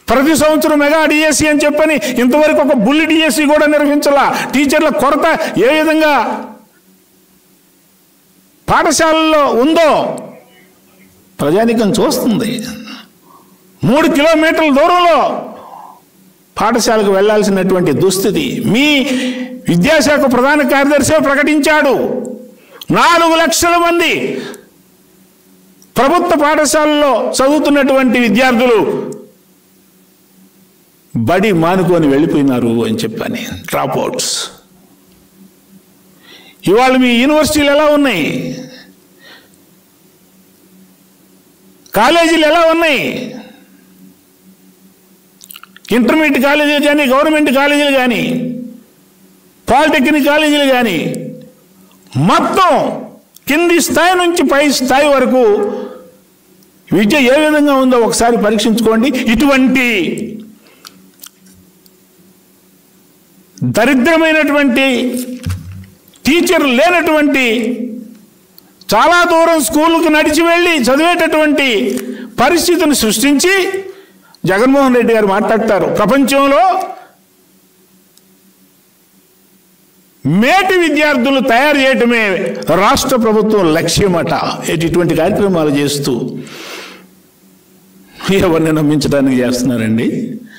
ప్రతి సంవత్సరం mega DSC అని చెప్పని ఇంతవరకు ఒక బుల్లి డిఎస్సి కూడా నిర్వహించాల టీచర్ల కొరత ఏ విధంగా పాఠశాలల్లో ఉందో ప్రజానికం చూస్తుంది మూడు కిలోమీటర్ల దూరంలో పాఠశాలకు వెళ్లాల్సినటువంటి దుస్థితి మీ విద్యాశాఖ ప్రధాన కార్యదర్శి ప్రకటించాడు నాలుగు లక్షల మంది ప్రభుత్వ పాఠశాలలో చదువుతున్నటువంటి విద్యార్థులు బడి మానుకొని వెళ్ళిపోయినారు అని చెప్పని డ్రాప్ అవుట్స్ ఇవాళ మీ యూనివర్సిటీలు ఎలా ఉన్నాయి కాలేజీలు ఎలా ఉన్నాయి ఇంటర్మీడియట్ కాలేజీలు కానీ గవర్నమెంట్ కాలేజీలు కానీ పాలిటెక్నిక్ కాలేజీలు కానీ మొత్తం కింది స్థాయి నుంచి పై స్థాయి వరకు విద్య ఏ విధంగా ఉందో ఒకసారి పరీక్షించుకోండి ఇటువంటి దరిద్రమైనటువంటి టీచర్ లేనటువంటి చాలా దూరం స్కూల్కి నడిచి వెళ్ళి చదివేటటువంటి పరిస్థితిని సృష్టించి జగన్మోహన్ రెడ్డి గారు మాట్లాడతారు ప్రపంచంలో మేటి విద్యార్థులు తయారు చేయటమే రాష్ట్ర ప్రభుత్వం లక్ష్యమట ఇటువంటి కార్యక్రమాలు చేస్తూ ఎవరిని నమ్మించడానికి చేస్తున్నారండి